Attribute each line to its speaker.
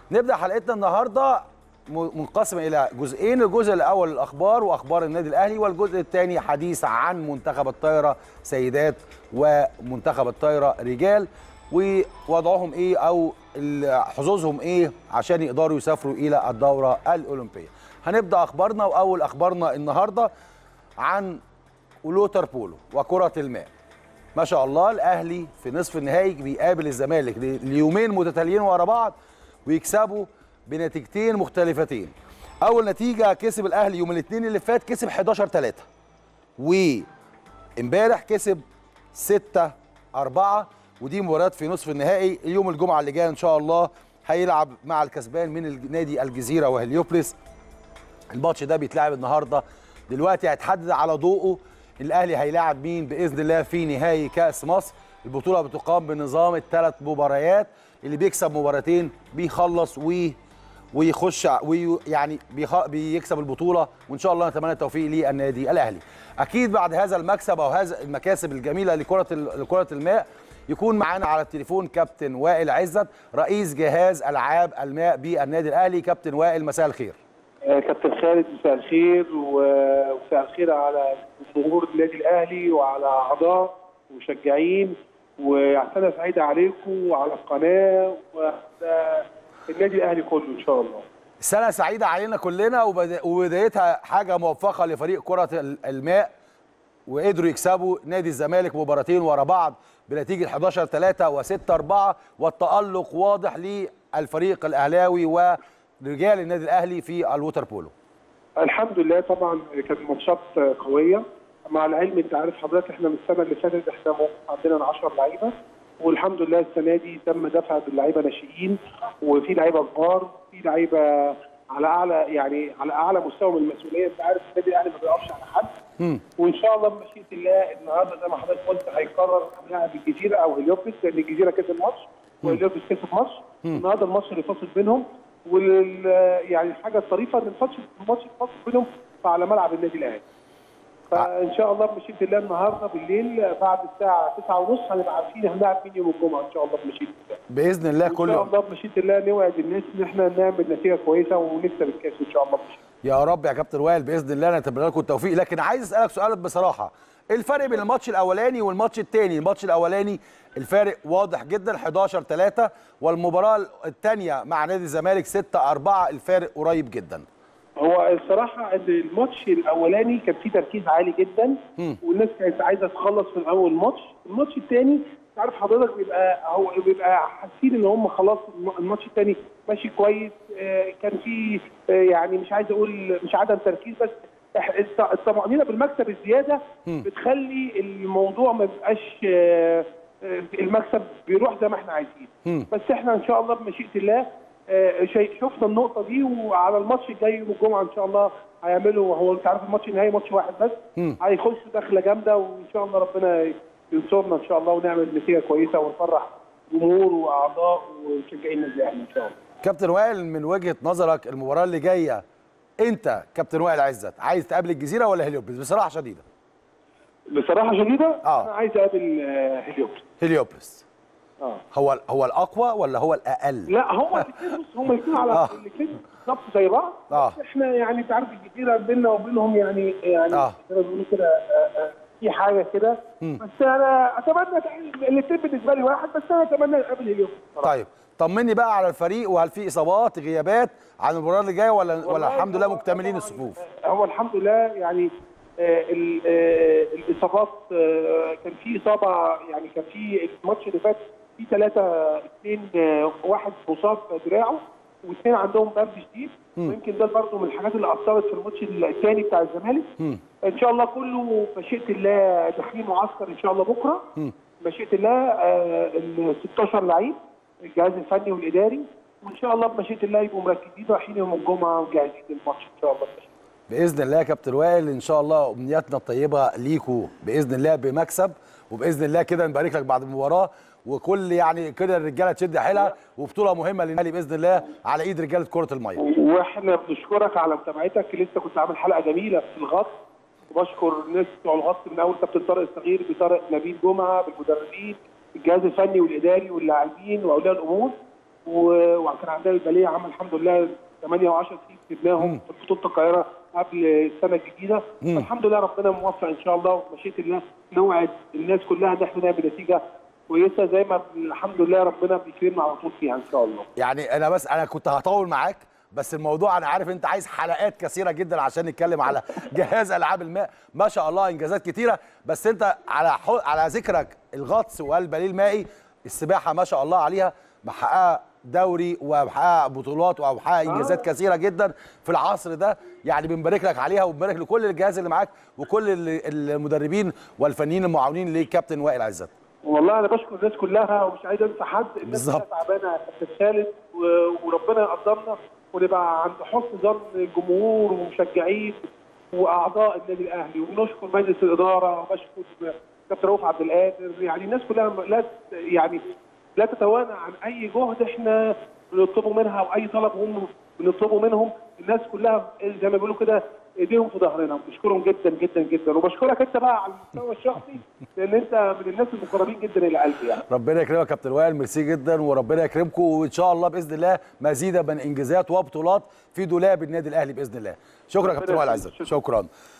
Speaker 1: نبدا حلقتنا النهارده م- منقسمه الى جزئين الجزء الاول الاخبار واخبار النادي الاهلي والجزء الثاني حديث عن منتخب الطايره سيدات ومنتخب الطايره رجال ووضعهم ايه او ال- حظوظهم ايه عشان يقدروا يسافروا الى الدوره الاولمبيه هنبدا اخبارنا واول اخبارنا النهارده عن ولوتر بولو وكره الماء ما شاء الله الاهلي في نصف النهائي بيقابل الزمالك ليومين متتاليين ورا بعض ويكسبوا بنتيجتين مختلفتين اول نتيجه كسب الاهلي يوم الاثنين اللي فات كسب 11 3 وامبارح كسب 6 4 ودي مباريات في نصف النهائي يوم الجمعه اللي جايه ان شاء الله هيلعب مع الكسبان من نادي الجزيره وهليوبلس الماتش ده بيتلعب النهارده دلوقتي هيتحدد على ضوءه الاهلي هيلاعب مين باذن الله في نهائي كاس مصر البطوله بتقام بنظام الثلاث مباريات اللي بيكسب مباراتين بيخلص وي ويخش ع- وي يعني بيخ... بيكسب البطوله وان شاء الله نتمنى التوفيق للنادي الاهلي اكيد بعد هذا المكسب او هذا المكاسب الجميله لكره ال- لكره الماء يكون معانا على التليفون كابتن وائل عزت رئيس جهاز العاب الماء بالنادي الاهلي كابتن وائل مساء الخير
Speaker 2: آه، كابتن خالد مساء الخير و- ومساء الخير على جمهور النادي الاهلي وعلى اعضاء ومشجعين وسنه سعيده عليكم وعلى القناه وعلى النادي الاهلي كله ان شاء الله.
Speaker 1: سنة سعيدة علينا كلنا وبد- وبدايتها حاجة موفقة لفريق كرة ال- الماء وقدروا يكسبوا نادي الزمالك مباراتين ورا بعض بنتيجة 11 3 و6 4 والتألق واضح للفريق الأهلاوي ورجال النادي الأهلي في الووتر بولو
Speaker 2: الحمد لله طبعا كانت ماتشات قويه مع العلم انت عارف حضرتك احنا من السنه اللي فاتت احنا عندنا 10 لعيبه والحمد لله السنه دي تم دفع باللعيبه ناشئين وفي لعيبه كبار وفي لعيبه على اعلى يعني على اعلى مستوى من المسؤوليه انت عارف النادي الاهلي ما بيقفش على حد وان شاء الله بمشيئه الله النهارده زي ما حضرتك قلت هيقرر لاعب الجزيره او هليوبلس لان الجزيره كسب ماتش وهليوبلس كسب ماتش النهارده الماتش اللي فاصل بينهم وال يعني الحاجه الطريفه ان الماتش الماتش فاصل بينهم على ملعب النادي الاهلي فان شاء الله بمشيئه الله النهارده بالليل بعد الساعه 9:30 هنبقى عارفين هنلعب مين يوم الجمعه ان شاء الله بمشيئه الله
Speaker 1: بإذن الله
Speaker 2: ان شاء
Speaker 1: كل
Speaker 2: الله بمشيئه الله نوعد الناس ان احنا نعمل نتيجه كويسه ونكسب الكاس ان شاء الله بمشيئة
Speaker 1: يا رب يا كابتن وائل بإذن الله نتمنى لكم التوفيق لكن عايز أسألك سؤال بصراحة إيه الفرق بين الماتش الأولاني والماتش الثاني الماتش الأولاني الفارق واضح جدا 11 3 والمباراة الثانية مع نادي الزمالك 6 4 الفارق قريب جدا
Speaker 2: هو الصراحه ان الماتش الاولاني كان فيه تركيز عالي جدا والناس كانت عايزه تخلص من اول ماتش الماتش الثاني انت عارف حضرتك بيبقى هو بيبقى حاسين ان هم خلاص الم- الماتش الثاني ماشي كويس آه، كان في آه، يعني مش عايز اقول مش عدم تركيز بس إح- الط- الطمأنينة بالمكسب الزيادة بتخلي الموضوع ما يبقاش آه، آه، المكسب بيروح زي ما احنا عايزين بس احنا ان شاء الله بمشيئة الله آه، شيء شفنا النقطة دي وعلى الماتش الجاي يوم الجمعة إن شاء الله هيعملوا هو أنت عارف الماتش النهائي ماتش واحد بس هيخشوا دخلة جامدة وإن شاء الله ربنا ينصرنا إن شاء الله ونعمل نتيجة كويسة ونفرح جمهور وأعضاء ومشجعين النادي الأهلي إن شاء الله.
Speaker 1: كابتن وائل من وجهة نظرك المباراة اللي جاية أنت كابتن وائل عزت عايز تقابل الجزيرة ولا هليوبلس بصراحة شديدة
Speaker 2: بصراحة شديدة
Speaker 1: آه.
Speaker 2: أنا عايز أقابل آه، هليوبلس.
Speaker 1: هليوبلس
Speaker 2: اه
Speaker 1: هو هو الأقوى ولا هو الأقل
Speaker 2: لا هو الاثنين بص هم الاثنين على
Speaker 1: آه.
Speaker 2: الاثنين بالظبط زي بعض
Speaker 1: آه.
Speaker 2: بس احنا يعني انت عارف الجزيره بيننا وبينهم يعني يعني
Speaker 1: آه.
Speaker 2: زي ما بيقولوا كده آه، آه، في حاجه كده بس انا اتمنى الاثنين بالنسبه لي واحد بس انا اتمنى اقابل اليوم
Speaker 1: طيب طمني بقى على الفريق وهل في اصابات غيابات عن المباراه اللي جايه ولا ولا
Speaker 2: والله
Speaker 1: الحمد لله
Speaker 2: هو-
Speaker 1: مكتملين
Speaker 2: هو-
Speaker 1: الصفوف
Speaker 2: هو الحمد لله يعني آه، ال- آه، الاصابات آه، كان في اصابه يعني كان في الماتش اللي فات في ثلاثه اثنين آه، واحد مصاب في دراعه واثنين عندهم برد شديد ويمكن ده برضه من الحاجات اللي اثرت في الماتش الثاني بتاع الزمالك ان شاء الله كله مشيئه الله داخلين معسكر ان شاء الله بكره مشيئه الله آه، ال 16 لعيب الجهاز الفني والاداري وان شاء الله بمشيئه الله يبقوا مركزين رايحين يوم الجمعه وجاهزين للماتش ان شاء الله
Speaker 1: باذن الله يا كابتن وائل ان شاء الله امنياتنا الطيبه ليكوا باذن الله بمكسب وباذن الله كده نبارك لك بعد المباراه وكل يعني كده الرجاله تشد حيلها وبطوله مهمه للنادي باذن الله على ايد رجاله كره الميه
Speaker 2: واحنا بنشكرك على متابعتك لسه كنت عامل حلقه جميله في الغط وبشكر الناس بتوع الغط من اول كابتن طارق الصغير بطارق نبيل جمعه بالمدربين الجهاز الفني والاداري واللاعبين واولياء الامور و- وكان عندنا الباليه عمل الحمد لله 8 و10 سنين كسبناهم في بطوله القاهره قبل السنه الجديده الحمد لله ربنا موفق ان شاء الله ومشيئه الله نوعد الناس كلها ان احنا نعمل نتيجه كويسه زي ما الحمد لله ربنا بيكرمنا على طول فيها ان شاء الله
Speaker 1: يعني انا بس انا كنت هطول معاك بس الموضوع انا عارف انت عايز حلقات كثيره جدا عشان نتكلم على جهاز العاب الماء ما شاء الله انجازات كتيره بس انت على حو... على ذكرك الغطس والبليل المائي السباحه ما شاء الله عليها محققه دوري ومحققه بطولات ومحققه انجازات كثيره جدا في العصر ده يعني بنبارك لك عليها وبنبارك لكل الجهاز اللي معاك وكل ال- المدربين والفنيين المعاونين لكابتن وائل عزت
Speaker 2: والله انا بشكر الناس كلها ومش عايز انسى حد الناس
Speaker 1: بالظبط.
Speaker 2: كلها تعبانه يا كابتن خالد و- وربنا يقدرنا ونبقى عند حسن ظن الجمهور ومشجعين واعضاء النادي الاهلي ونشكر مجلس الاداره وبشكر كابتن رؤوف عبد القادر يعني الناس كلها لا ت- يعني لا تتوانى عن اي جهد احنا بنطلبه منها او اي طلب هم بنطلبه منهم الناس كلها زي ما بيقولوا كده ايديهم في ظهرنا بشكرهم جدا جدا جدا وبشكرك انت بقى على المستوى الشخصي لان انت من الناس المقربين جدا الى قلبي يعني
Speaker 1: ربنا يكرمك يا كابتن وائل ميرسي جدا وربنا يكرمكم وان شاء الله باذن الله مزيدا من انجازات وبطولات في دولاب النادي الاهلي باذن الله شكرا يا كابتن وائل عزت شكرا